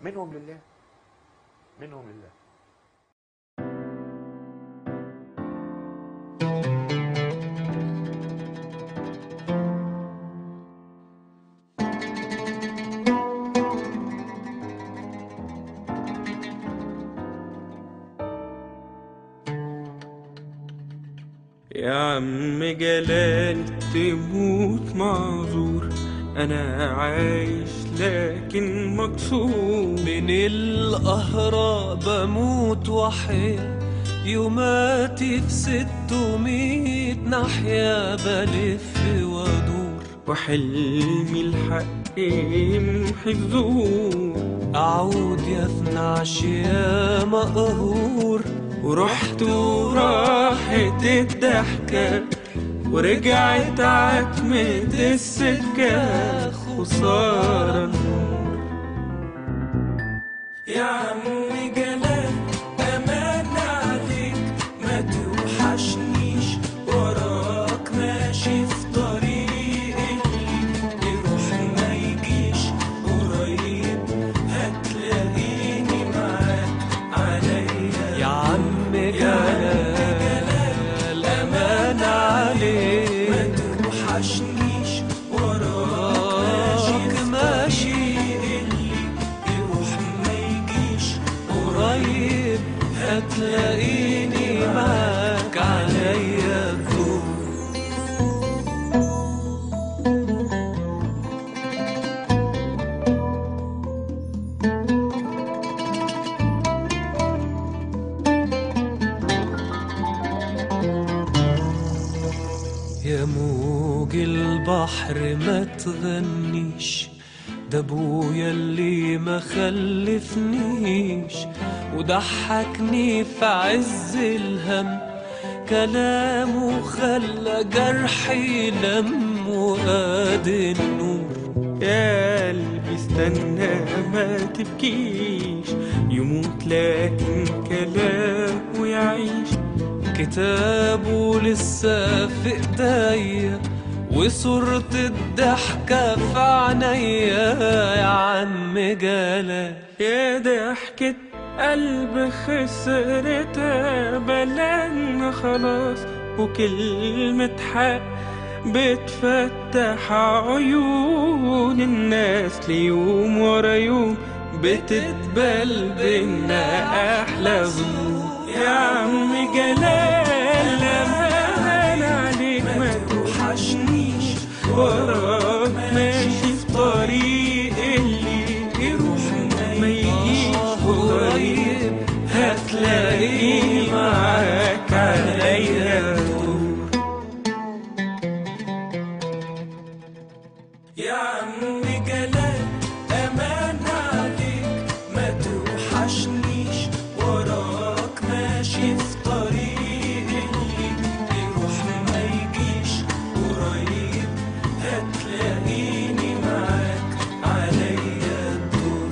منهم لله منهم لله يا عم جلال تموت معذور انا عايش لكن مكسور من القهرة بموت وحيا يوماتي في ستمية ناحية بلف وادور وحلمي الحق يمحي الزور أعود يا اثنعش يا مقهور ورحت وراحت الضحكة ورجعت عتمة السكة خسارة النور يا عم جلال أمان عليك ما توحشنيش وراك ماشي في طريق اللي يروح ما يجيش قريب هتلاقيني معاك عليا يا عم جلال أمان عليك ما توحشنيش وراك وراك ماشي اللي يروح ما يجيش قريب هتلاقيني معاك عليا الدور يا موج البحر ما تغنيش ده ابويا اللي ما خلفنيش وضحكني في عز الهم كلامه خلى جرحي لم وقاد النور يا قلبي استنى ما تبكيش يموت لكن كلامه يعيش كتابه لسه في ايديا وصورة الضحكة في عينيا يا عم جلال يا ضحكة قلب خسرتها بلان خلاص وكلمة حق بتفتح عيون الناس ليوم ورا يوم بتتبل بينا أحلى ظنون يا عم جلال أمان عليك ما توحشنيش وراك ماشي في طريق اللي يروح ما يجيش قريب هتلاقيني معاك عليا طول يا عم جلال امان عليك ما توحشنيش وراك ماشي في طريق اللي يروح ما يجيش قريب هتلاقيني معاك عليا الدور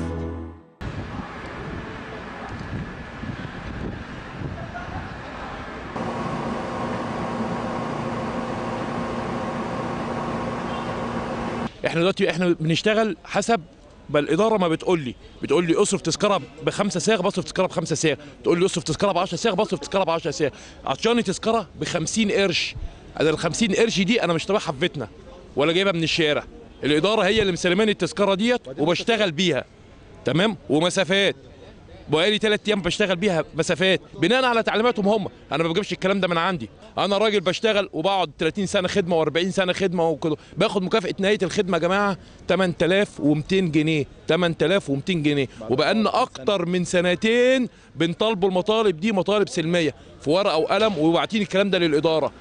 احنا دلوقتي احنا بنشتغل حسب ما الاداره ما بتقول لي بتقول لي اصرف تذكره بخمسه صاغ بصرف تذكره بخمسه صاغ تقول لي اصرف تذكره ب 10 صاغ بصرف تذكره ب 10 صاغ عطشاني تذكره ب 50 قرش انا ال 50 قرش دي انا مش طابعها في بيتنا ولا جايبها من الشارع الاداره هي اللي مسلماني التذكره ديت وبشتغل بيها تمام ومسافات بقالي ثلاث ايام بشتغل بيها مسافات بناء على تعليماتهم هم انا ما بجيبش الكلام ده من عندي انا راجل بشتغل وبقعد 30 سنه خدمه و40 سنه خدمه وكده باخد مكافاه نهايه الخدمه يا جماعه 8200 جنيه 8200 جنيه وبقالنا اكتر من سنتين بنطالبوا المطالب دي مطالب سلميه في ورقه وقلم وبعتين الكلام ده للاداره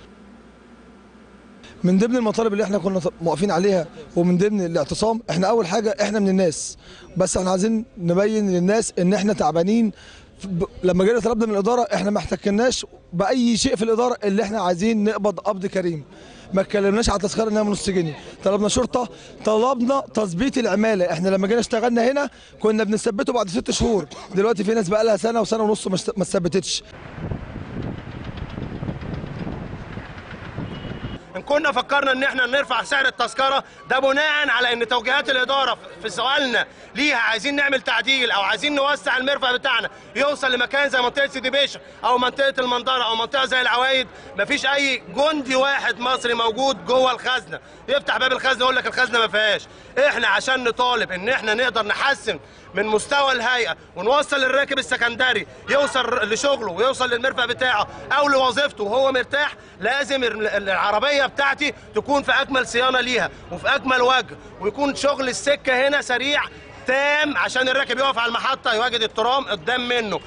من ضمن المطالب اللي احنا كنا موقفين عليها ومن ضمن الاعتصام احنا اول حاجه احنا من الناس بس احنا عايزين نبين للناس ان احنا تعبانين ب- لما جينا طلبنا من الاداره احنا ما احتكناش باي شيء في الاداره اللي احنا عايزين نقبض قبض كريم ما اتكلمناش على التذكره انها من نص جنيه طلبنا شرطه طلبنا تظبيط العماله احنا لما جينا اشتغلنا هنا كنا بنثبته بعد ست شهور دلوقتي في ناس بقى لها سنه وسنه ونص ما اشت- ما اتثبتتش ان كنا فكرنا ان احنا نرفع سعر التذكره ده بناء على ان توجيهات الاداره في سؤالنا ليها عايزين نعمل تعديل او عايزين نوسع المرفأ بتاعنا يوصل لمكان زي منطقه سيدي باشا او منطقه المنظره او منطقه زي العوايد مفيش اي جندي واحد مصري موجود جوه الخزنه يفتح باب الخزنه يقول لك الخزنه ما فيهاش احنا عشان نطالب ان احنا نقدر نحسن من مستوى الهيئه ونوصل الراكب السكندري يوصل لشغله ويوصل للمرفأ بتاعه او لوظيفته وهو مرتاح لازم ال- العربيه بتاعتي تكون في اكمل صيانه ليها وفي اكمل وجه ويكون شغل السكه هنا سريع تام عشان الراكب يقف على المحطه يواجد الترام قدام منه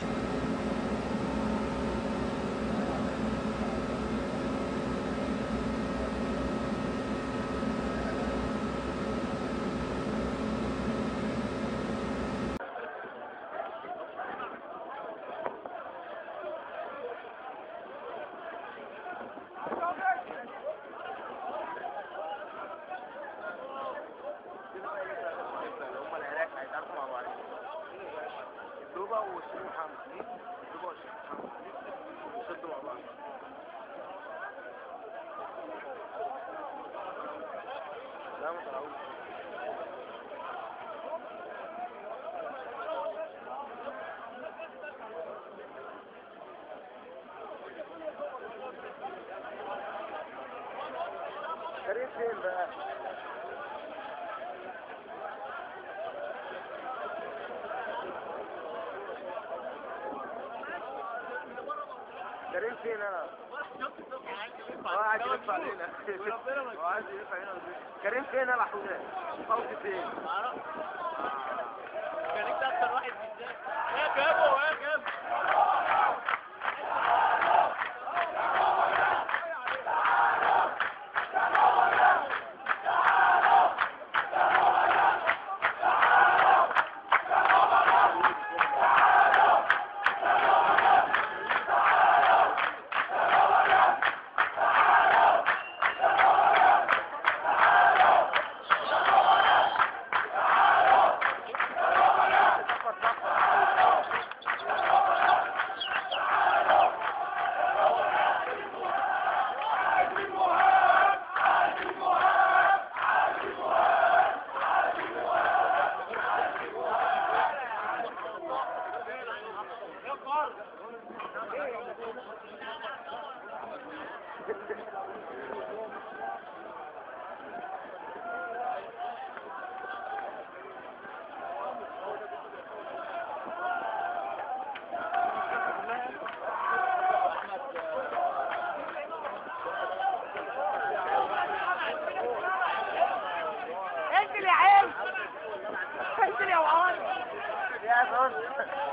كريم فين انا؟ هو قاعد يلف علينا هو عايز يلف علينا كريم فين يا حوده؟ صوتي فين؟ كريم ده اكتر واحد بالذات يا جابو يا جابو انزل يا عم انزل يا وعاد يا بص